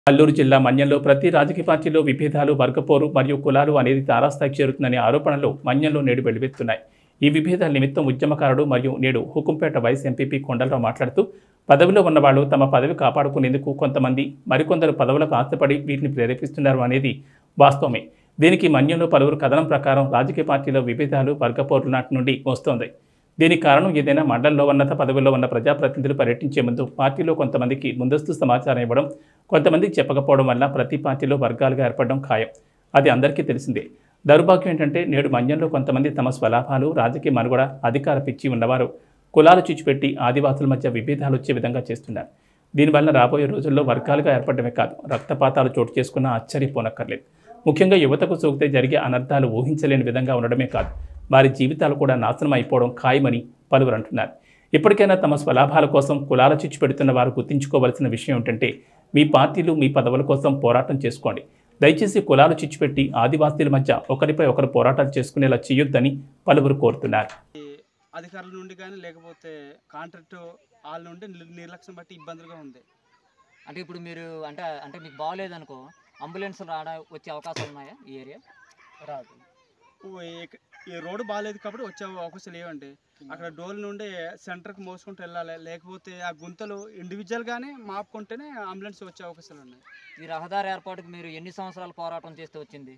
అల్లూరు జిల్లా మన్యంలో ప్రతి రాజకీయ పార్టీలో విభేదాలు వర్గపోరు మరియు కులాలు అనేది తారాస్థాయికి చేరుతుందనే ఆరోపణలు మన్యంలో నేడు వెలువెత్తున్నాయి ఈ విభేదాల నిమిత్తం ఉద్యమకారుడు మరియు నేడు హుకుంపేట వైస్ ఎంపీపీ కొండలరావు మాట్లాడుతూ పదవిలో ఉన్నవాళ్ళు తమ పదవి కాపాడుకునేందుకు కొంతమంది మరికొందరు పదవులకు ఆశపడి వీటిని ప్రేరేపిస్తున్నారు అనేది వాస్తవమే దీనికి మన్యంలో పలువురు కథనం ప్రకారం రాజకీయ పార్టీలో విభేదాలు వర్గపోర్లు నాటి నుండి వస్తోంది దీనికి కారణం ఏదైనా మండలంలో ఉన్నత పదవిలో ఉన్న ప్రజాప్రతినిధులు పర్యటించే ముందు పార్టీలో కొంతమందికి ముందస్తు సమాచారం ఇవ్వడం కొంతమందికి చెప్పకపోవడం వల్ల ప్రతి పార్టీలో వర్గాలుగా ఏర్పడడం ఖాయం అది అందరికీ తెలిసిందే దౌర్భాగ్యం ఏంటంటే నేడు మన్యంలో కొంతమంది తమ స్వలాభాలు రాజకీయ మనుగడ అధికార పిచ్చి ఉన్నవారు కులాలు చిచ్చుపెట్టి ఆదివాసుల మధ్య విభేదాలు వచ్చే విధంగా చేస్తున్నారు దీనివల్ల రాబోయే రోజుల్లో వర్గాలుగా ఏర్పడమే కాదు రక్తపాతాలు చోటు చేసుకున్న ఆశ్చర్యపోనక్కర్లేదు ముఖ్యంగా యువతకు సోకితే జరిగే అనర్థాలు ఊహించలేని విధంగా ఉండడమే కాదు వారి జీవితాలు కూడా నాశనం అయిపోవడం ఖాయమని పలువురు అంటున్నారు ఇప్పటికైనా తమ స్వలాభాల కోసం కులాల చిచ్చు పెడుతున్న వారు గుర్తుంచుకోవలసిన విషయం ఏంటంటే మీ పార్టీలు మీ పదవుల కోసం పోరాటం చేసుకోండి దయచేసి కులాలు చిచ్చుపెట్టి ఆదివాసీల మధ్య ఒకరిపై ఒకరు పోరాటాలు చేసుకునేలా చేయొద్దని పలువురు కోరుతున్నారు అధికారుల నుండి కానీ లేకపోతే కాంట్రాక్ట్ వాళ్ళ నుండి నిర్- నిర్లక్ష్యం బట్టి ఇబ్బందులుగా ఉంది అంటే ఇప్పుడు మీరు అంటే అంటే మీకు బాగోలేదనుకో అంబులెన్స్ రాడ వచ్చే అవకాశాలు ఉన్నాయా ఈ ఏరియా రాదు ఓ ఏ- ఈ రోడ్డు బాగాలేదు కాబట్టి వచ్చే అవకాశాలు లేవండి అక్కడ డోల్ నుండి సెంటర్కి మోసుకుంటూ వెళ్ళాలి లేకపోతే ఆ గుంతలు ఇండివిజువల్గానే మాపుకుంటేనే అంబులెన్స్ వచ్చే అవకాశాలు ఉన్నాయి ఈ రహదారి ఏర్పాటుకు మీరు ఎన్ని సంవత్సరాలు పోరాటం చేస్తే వచ్చింది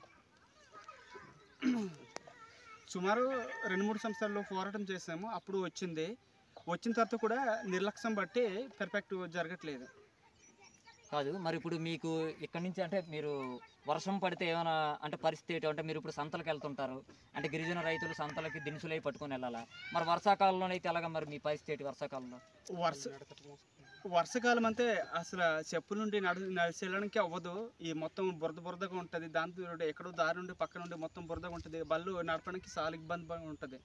సుమారు రెండు మూడు సంవత్సరాలు పోరాటం చేసాము అప్పుడు వచ్చింది వచ్చిన తర్వాత కూడా నిర్లక్ష్యం బట్టి పెర్ఫెక్ట్ జరగట్లేదు కాదు మరి ఇప్పుడు మీకు ఇక్కడి నుంచి అంటే మీరు వర్షం పడితే ఏమైనా అంటే పరిస్థితి ఏంటి అంటే మీరు ఇప్పుడు సంతలకు వెళ్తుంటారు అంటే గిరిజన రైతులు సంతలకి దినుసులై పట్టుకొని వెళ్ళాలా మరి వర్షాకాలంలో అయితే ఎలాగ మరి మీ పరిస్థితి ఏంటి వర్షాకాలంలో వర్ష వర్షాకాలం అంటే అసలు చెప్పుల నుండి నడు నడిచి వెళ్ళడానికి అవ్వదు ఈ మొత్తం బురద బురదగా ఉంటుంది దాంతో ఎక్కడో దారి నుండి పక్క నుండి మొత్తం బురదగా ఉంటుంది బళ్ళు నడపడానికి చాలా ఇబ్బంది ఉంటుంది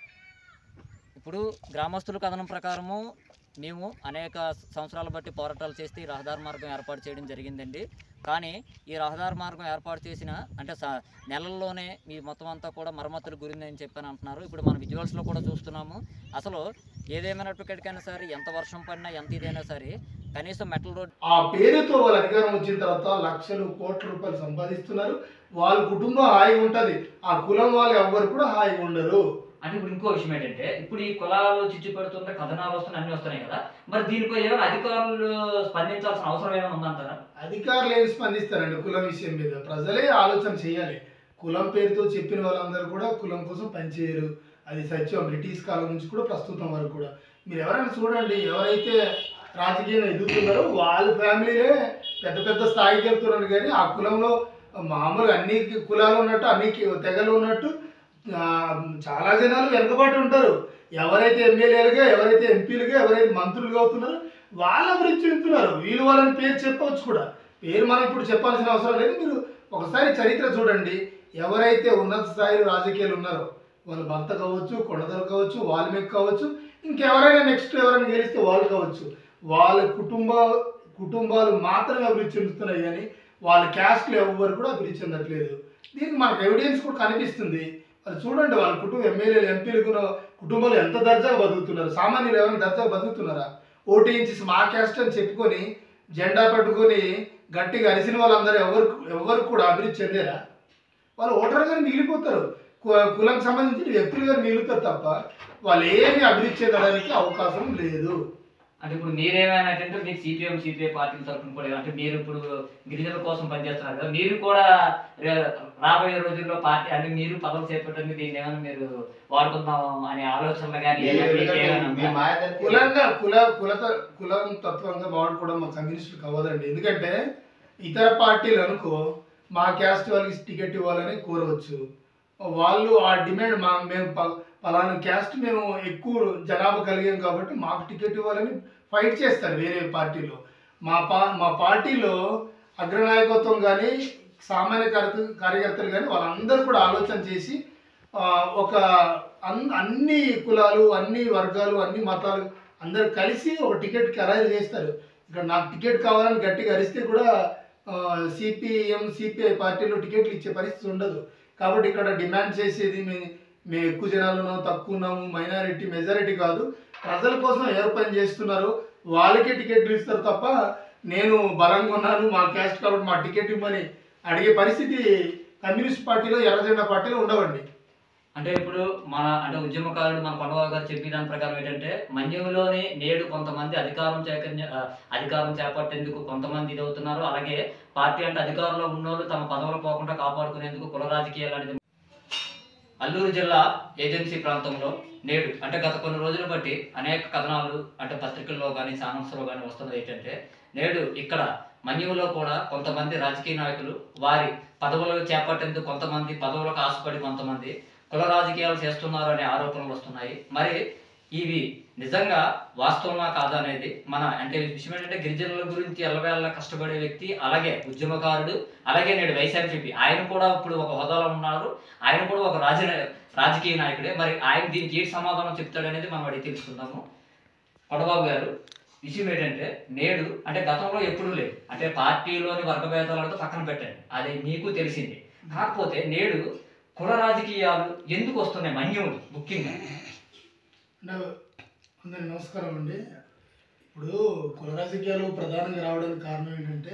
ఇప్పుడు గ్రామస్తుల కథనం ప్రకారము మేము అనేక సంవత్సరాల బట్టి పోరాటాలు చేస్తే ఈ రహదారి మార్గం ఏర్పాటు చేయడం జరిగిందండి కానీ ఈ రహదారి మార్గం ఏర్పాటు చేసిన అంటే స నెలల్లోనే మీ మొత్తం అంతా కూడా మరమ్మతులు గురిందని చెప్పని అంటున్నారు ఇప్పుడు మన విజువల్స్లో కూడా చూస్తున్నాము అసలు ఏదేమైనప్పటికైనా సరే ఎంత వర్షం పడినా ఎంత ఇదైనా సరే కనీసం మెటల్ రోడ్ ఆ పేరుతో వాళ్ళ అధికారం వచ్చిన తర్వాత లక్షలు కోట్ల రూపాయలు సంపాదిస్తున్నారు వాళ్ళ కుటుంబం హాయిగా ఉంటుంది ఆ కులం వాళ్ళు ఎవ్వరు కూడా హాయిగా ఉండరు అంటే ఇప్పుడు ఇంకో విషయం ఏంటంటే ఇప్పుడు ఈ కులాలలో చిచ్చు పెడుతున్న కథనాలు వస్తున్నాయి అన్ని వస్తున్నాయి కదా మరి దీనిపై ఏమైనా అధికారులు స్పందించాల్సిన అవసరం ఏమైనా ఉందంటారా అధికారులు ఏమి స్పందిస్తారండి కులం విషయం మీద ప్రజలే ఆలోచన చేయాలి కులం పేరుతో చెప్పిన వాళ్ళందరూ కూడా కులం కోసం పనిచేయరు అది సత్యం బ్రిటిష్ కాలం నుంచి కూడా ప్రస్తుతం వరకు కూడా మీరు ఎవరైనా చూడండి ఎవరైతే రాజకీయంగా ఎదుగుతున్నారో వాళ్ళ ఫ్యామిలీలే పెద్ద పెద్ద స్థాయికి వెళ్తున్నారు కానీ ఆ కులంలో మామూలుగా అన్ని కులాలు ఉన్నట్టు అన్ని తెగలు ఉన్నట్టు ఆ, చాలా జనాలు వెనుకబాటు ఉంటారు ఎవరైతే ఎమ్మెల్యేలుగా ఎవరైతే ఎంపీలుగా ఎవరైతే మంత్రులుగా అవుతున్నారో వాళ్ళ గురించి చెప్తున్నారు వీళ్ళు వాళ్ళని పేరు చెప్పవచ్చు కూడా పేరు మనం ఇప్పుడు చెప్పాల్సిన అవసరం లేదు మీరు ఒకసారి చరిత్ర చూడండి ఎవరైతే ఉన్నత స్థాయిలో రాజకీయాలు ఉన్నారో వాళ్ళ భర్త కావచ్చు కొండదలు కావచ్చు వాల్మీకి కావచ్చు ఇంకెవరైనా నెక్స్ట్ ఎవరైనా గెలిస్తే వాళ్ళు కావచ్చు వాళ్ళ కుటుంబ కుటుంబాలు మాత్రమే అభివృద్ధి చెందుతున్నాయి కానీ వాళ్ళ క్యాస్ట్లు ఎవ్వరు కూడా అభివృద్ధి చెందట్లేదు దీనికి మనకు ఎవిడెన్స్ కూడా కనిపిస్తుంది అది చూడండి వాళ్ళ కుటుంబం ఎమ్మెల్యేలు ఎంపీలు కూడా కుటుంబాలు ఎంత దర్జాగా బతుకుతున్నారు సామాన్యులు ఎవరైనా దర్జాగా బతుకుతున్నారా ఓటు ఇంచి మా క్యాస్ట్ అని చెప్పుకొని జెండా పెట్టుకొని గట్టిగా అరిసిన వాళ్ళందరూ ఎవరు ఎవరు కూడా అభివృద్ధి చెందారా వాళ్ళు ఓటర్గా మిగిలిపోతారు కు- కులానికి సంబంధించిన వ్యక్తులుగా మిగులుతారు తప్ప వాళ్ళు ఏమి అభివృద్ధి చెందడానికి అవకాశం లేదు అంటే ఇప్పుడు మీరేమైనా అంటే మీకు సిపిఎం సిపిఐ పార్టీల తరఫున కూడా అంటే మీరు ఇప్పుడు గిరిజనుల కోసం పనిచేస్తున్నారు కదా మీరు కూడా రే- రాబోయే రోజుల్లో పార్టీ అంటే మీరు పదవి చేపట్టండి దీన్ని ఏమైనా మీరు వాడుకుందాం అనే ఆలోచనలు కానీ కులంగా కుల కులత కులం తత్వంగా వాడుకోవడం మా కమ్యూనిస్టులకు అవ్వదండి ఎందుకంటే ఇతర పార్టీలు అనుకో మా క్యాస్ట్ వాళ్ళకి టికెట్ ఇవ్వాలని కోరవచ్చు వాళ్ళు ఆ డిమాండ్ మా మేము ప- పలానా క్యాస్ట్ మేము ఎక్కువ జనాభా కలిగాం కాబట్టి మాకు టికెట్ ఇవ్వాలని ఫైట్ చేస్తారు వేరే పార్టీలో మా పా మా పార్టీలో అగ్రనాయకత్వం కానీ సామాన్య కార్య- కార్యకర్తలు కానీ వాళ్ళందరూ కూడా ఆలోచన చేసి ఆ, ఒక అన్ అన్ని కులాలు అన్ని వర్గాలు అన్ని మతాలు అందరు కలిసి ఒక టికెట్ ఖరారు చేస్తారు ఇక్కడ నాకు టికెట్ కావాలని గట్టిగా అరిస్తే కూడా సిపిఎం సిపిఐ పార్టీలో టికెట్లు ఇచ్చే పరిస్థితి ఉండదు కాబట్టి ఇక్కడ డిమాండ్ చేసేది మే మేము ఎక్కువ జనాలు ఉన్నాము తక్కువ ఉన్నాము మైనారిటీ మెజారిటీ కాదు ప్రజల కోసం ఎవరు పని చేస్తున్నారు వాళ్ళకే టికెట్లు ఇస్తారు తప్ప నేను బలంగా ఉన్నాను మా క్యాస్ట్ కాబట్టి మా టికెట్ ఇవ్వమని అడిగే పరిస్థితి కమ్యూనిస్ట్ పార్టీలో ఎర్రజెండా పార్టీలో ఉండవండి అంటే ఇప్పుడు మన అంటే ఉద్యమకారుడు మన కొండబాబు గారు చెప్పిన దాని ప్రకారం ఏంటంటే మన్యంలోని నేడు కొంతమంది అధికారం చేకర్య ఆ, అధికారం చేపట్టేందుకు కొంతమంది ఇదవుతున్నారు అలాగే పార్టీ అంటే అధికారంలో ఉన్నోళ్ళు తమ పదవులు పోకుండా కాపాడుకునేందుకు కుల రాజకీయాలు అనేది అల్లూరు జిల్లా ఏజెన్సీ ప్రాంతంలో నేడు అంటే గత కొన్ని రోజులు బట్టి అనేక కథనాలు అంటే పత్రికల్లో కానీ ఛానల్స్లో కానీ వస్తున్నది ఏంటంటే నేడు ఇక్కడ మన్యంలో కూడా కొంతమంది రాజకీయ నాయకులు వారి పదవులు చేపట్టేందుకు కొంతమంది పదవులకు ఆశపడి కొంతమంది కుల రాజకీయాలు చేస్తున్నారు అనే ఆరోపణలు వస్తున్నాయి మరి ఇవి నిజంగా వాస్తవమా కాదా అనేది మన అంటే విషయం ఏంటంటే గిరిజనుల గురించి ఎల్లవేళ కష్టపడే వ్యక్తి అలాగే ఉద్యమకారుడు అలాగే నేడు వైఎస్ఆర్సీపీ ఆయన కూడా ఇప్పుడు ఒక హోదాలో ఉన్నారు ఆయన కూడా ఒక రాజ రాజకీయ నాయకుడే మరి ఆయన దీనికి ఏంటి సమాధానం చెప్తాడనేది మనం అడిగి తెలుసుకుందాము కొడబాబు గారు విషయం ఏంటంటే నేడు అంటే గతంలో ఎప్పుడూ లేదు అంటే పార్టీలోని వర్గభేదాలతో పక్కన పెట్టండి అది మీకు తెలిసింది కాకపోతే నేడు కుల రాజకీయాలు ఎందుకు వస్తున్నాయి మన్యములు ముఖ్యంగా అంటే అందరికి నమస్కారం అండి ఇప్పుడు కుల రాజకీయాలు ప్రధానంగా రావడానికి కారణం ఏంటంటే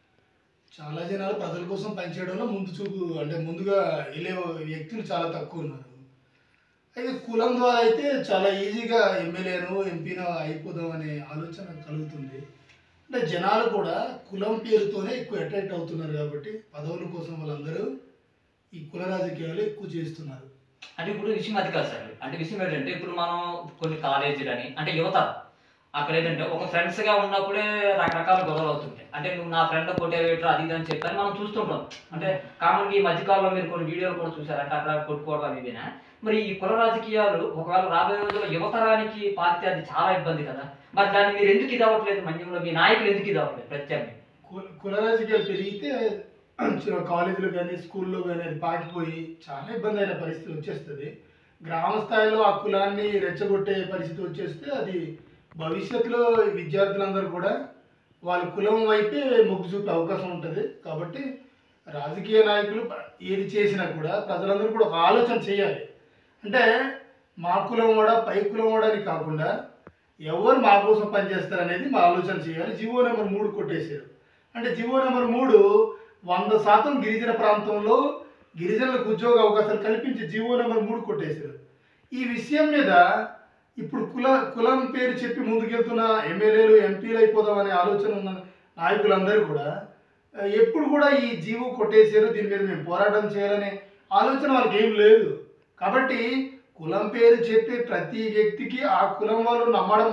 చాలా జనాలు ప్రజల కోసం పనిచేయడంలో ముందు చూపు అంటే ముందుగా వెళ్ళే వ్యక్తులు చాలా తక్కువ ఉన్నారు అయితే కులం ద్వారా అయితే చాలా ఈజీగా ఎమ్మెల్యేను ఎంపీనో అయిపోదాం అనే ఆలోచన కలుగుతుంది అంటే జనాలు కూడా కులం పేరుతోనే ఎక్కువ అట్రాక్ట్ అవుతున్నారు కాబట్టి పదవుల కోసం వాళ్ళందరూ ఈ కుల రాజకీయాలు ఎక్కువ చేస్తున్నారు అంటే ఇప్పుడు విషయం అది కాదు సార్ అంటే విషయం ఏంటంటే ఇప్పుడు మనం కొన్ని కాలేజీలు అని అంటే యువత అక్కడ ఏంటంటే ఒక ఫ్రెండ్స్ గా ఉన్నప్పుడే రకరకాల గొడవలు అవుతుంటాయి అంటే నువ్వు నా ఫ్రెండ్ కొట్టేవేటర్ అది ఇది అని చెప్పని మనం చూస్తుంటాం అంటే కామన్ ఈ మధ్యకాలంలో మీరు కొన్ని వీడియోలు కూడా చూసారు అంటే అక్కడ కొట్టుకోవడం అది ఇదేనా మరి ఈ కుల రాజకీయాలు ఒకవేళ రాబోయే రోజుల్లో యువతరానికి పాలితే అది చాలా ఇబ్బంది కదా మరి దాన్ని మీరు ఎందుకు ఇది అవ్వట్లేదు మన్యంలో మీ నాయకులు ఎందుకు ఇది అవ్వట్లేదు ప్రత్యేకంగా కుల- కుల రాజకీయాలు పెరిగితే చిన్న కాలేజీలో కానీ స్కూల్లో కానీ అది పాకిపోయి చాలా ఇబ్బంది అయిన పరిస్థితి వచ్చేస్తుంది గ్రామ స్థాయిలో ఆ కులాన్ని రెచ్చగొట్టే పరిస్థితి వచ్చేస్తే అది భవిష్యత్తులో విద్యార్థులందరూ కూడా వాళ్ళ కులం వైపే మొగ్గు చూపే అవకాశం ఉంటుంది కాబట్టి రాజకీయ నాయకులు ఏది చేసినా కూడా ప్రజలందరూ కూడా ఒక ఆలోచన చేయాలి అంటే మా కులం కూడా పై కులం కూడా అని కాకుండా ఎవరు మా కోసం పనిచేస్తారు అనేది మా ఆలోచన చేయాలి జివో నెంబర్ మూడు కొట్టేశారు అంటే జివో నెంబర్ మూడు వంద శాతం గిరిజన ప్రాంతంలో గిరిజనులకు ఉద్యోగ అవకాశాలు కల్పించి జివో నెంబర్ మూడు కొట్టేశారు ఈ విషయం మీద ఇప్పుడు కుల కులం పేరు చెప్పి ముందుకెళ్తున్న ఎమ్మెల్యేలు ఎంపీలు అయిపోదామనే ఆలోచన ఉన్న నాయకులందరూ కూడా ఆ, ఎప్పుడు కూడా ఈ జీవో కొట్టేశారు దీని మీద మేము పోరాటం చేయాలనే ఆలోచన వాళ్ళకి ఏం లేదు కాబట్టి కులం పేరు చెప్పి ప్రతి వ్యక్తికి ఆ కులం వాళ్ళు నమ్మడం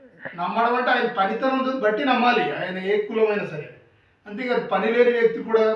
నమ్మడం అంటే ఆయన పనితనం బట్టి నమ్మాలి ఆయన ఏ కులమైనా సరే అంతేకాదు పని లేని వ్యక్తి కూడా